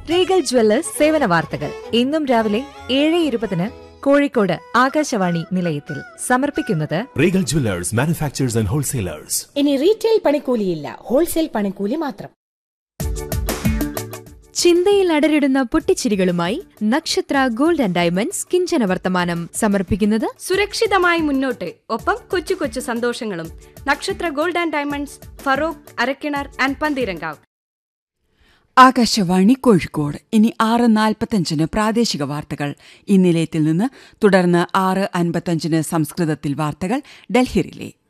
Regal Jewellers സേവന വാർത്തകൾ ഇന്നും രാവിലെ ഏഴ് ഇരുപതിന് കോഴിക്കോട് ആകാശവാണി നിലയത്തിൽ സമർപ്പിക്കുന്നത് Regal Jewelers, manufacturers and wholesalers. ഇനി റീറ്റെയിൽ പണിക്കൂലിയില്ല ഹോൾസെയിൽ പണിക്കൂലി മാത്രം ചിന്തയിൽ അടരിടുന്ന പൊട്ടിച്ചിരികളുമായി നക്ഷത്ര ഗോൾഡ് ആൻഡ് ഡയമണ്ട്സ് കിഞ്ചന വർത്തമാനം സമർപ്പിക്കുന്നത് സുരക്ഷിതമായി മുന്നോട്ട് ഒപ്പം കൊച്ചു കൊച്ചു സന്തോഷങ്ങളും Nakshatra gold and diamonds Feroke Arakkinar and Pantheerankavu Akashvani Kozhikode ഇനി ആറ് നാൽപ്പത്തഞ്ചിന് പ്രാദേശിക വാർത്തകൾ ഈ നിലയത്തിൽ നിന്ന് തുടർന്ന് ആറ് അൻപത്തഞ്ചിന് സംസ്കൃതത്തിൽ വാർത്തകൾ ഡൽഹി റിലേ